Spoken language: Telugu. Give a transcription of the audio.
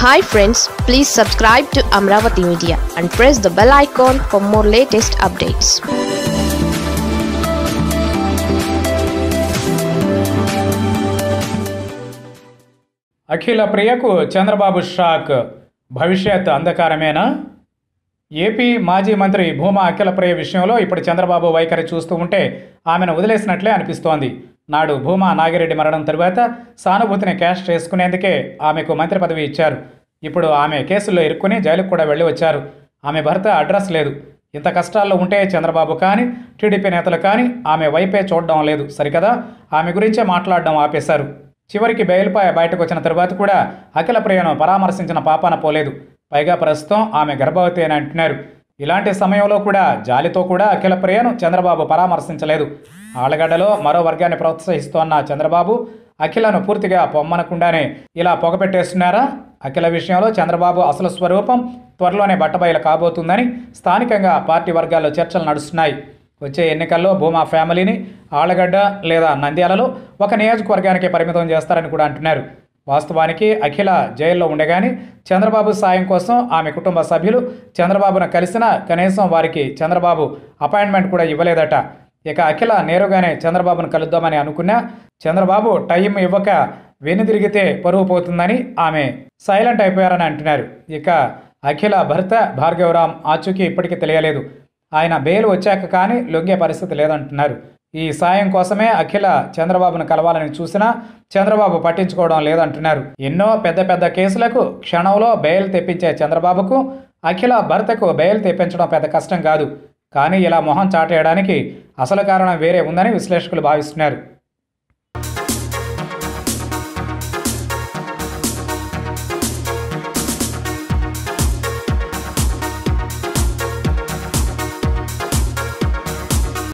hi friends please subscribe to Amaravati media and press the bell icon for more latest updates Akhila ప్రియకు చంద్రబాబు షాక్ భవిష్యత్ అంధకారమేనా ఏపీ మాజీ మంత్రి భూమా అఖిల ప్రియ విషయంలో ఇప్పుడు చంద్రబాబు వైఖరి చూస్తూ ఉంటే ఆమెను వదిలేసినట్లే అనిపిస్తోంది నాడు భూమా నాగిరెడ్డి మరణం తరువాత సానుభూతిని క్యాష్ చేసుకునేందుకే ఆమెకు మంత్రి పదవి ఇచ్చారు ఇప్పుడు ఆమె కేసుల్లో ఇరుక్కుని జైలుకు కూడా వెళ్ళి వచ్చారు ఆమె భర్త అడ్రస్ లేదు ఇంత కష్టాల్లో ఉంటే చంద్రబాబు కానీ టీడీపీ నేతలు కానీ ఆమె వైపే చూడడం లేదు సరికదా ఆమె గురించే మాట్లాడడం ఆపేశారు చివరికి బెయిల్పై బయటకు వచ్చిన తరువాత కూడా అఖిల ప్రియను పరామర్శించిన పాపాన పోలేదు పైగా ప్రస్తుతం ఆమె గర్భవతి అని అంటున్నారు ఇలాంటి సమయంలో కూడా జాలితో కూడా అఖిల ప్రియను చంద్రబాబు పరామర్శించలేదు ఆలగడ్డలో మరో వర్గాన్ని ప్రోత్సహిస్తోన్న చంద్రబాబు అఖిలను పూర్తిగా పొమ్మనకుండానే ఇలా పొగపెట్టేస్తున్నారా అఖిల విషయంలో చంద్రబాబు అసలు స్వరూపం త్వరలోనే బట్టబయలు కాబోతుందని స్థానికంగా పార్టీ వర్గాల్లో చర్చలు నడుస్తున్నాయి వచ్చే ఎన్నికల్లో భూమా ఫ్యామిలీని ఆళ్లగడ్డ లేదా నంద్యాలలో ఒక నియోజకవర్గానికి పరిమితం చేస్తారని కూడా అంటున్నారు వాస్తవానికి అఖిల జైల్లో ఉండగానే చంద్రబాబు సాయం కోసం ఆమె కుటుంబ సభ్యులు చంద్రబాబును కలిసినా కనీసం వారికి చంద్రబాబు అపాయింట్మెంట్ కూడా ఇవ్వలేదట ఇక అఖిల నేరుగానే చంద్రబాబును కలుద్దామని అనుకున్నా చంద్రబాబు టైం ఇవ్వక వెనుదిరిగితే పరువు పోతుందని ఆమె సైలెంట్ అయిపోయారని అంటున్నారు ఇక అఖిల భర్త భార్గవరామ్ ఆచూకీ ఇప్పటికీ తెలియలేదు ఆయన బెయిల్ వచ్చాక కానీ లొంగే పరిస్థితి లేదంటున్నారు ఈ సాయం కోసమే అఖిల చంద్రబాబును కలవాలని చూసినా చంద్రబాబు పట్టించుకోవడం లేదంటున్నారు ఎన్నో పెద్ద పెద్ద కేసులకు క్షణంలో బెయిల్ తెప్పించే చంద్రబాబుకు అఖిల భర్తకు బెయిల్ తెప్పించడం పెద్ద కష్టం కాదు కానీ ఇలా మొహం చాటేయడానికి అసలు కారణం వేరే ఉందని విశ్లేషకులు భావిస్తున్నారు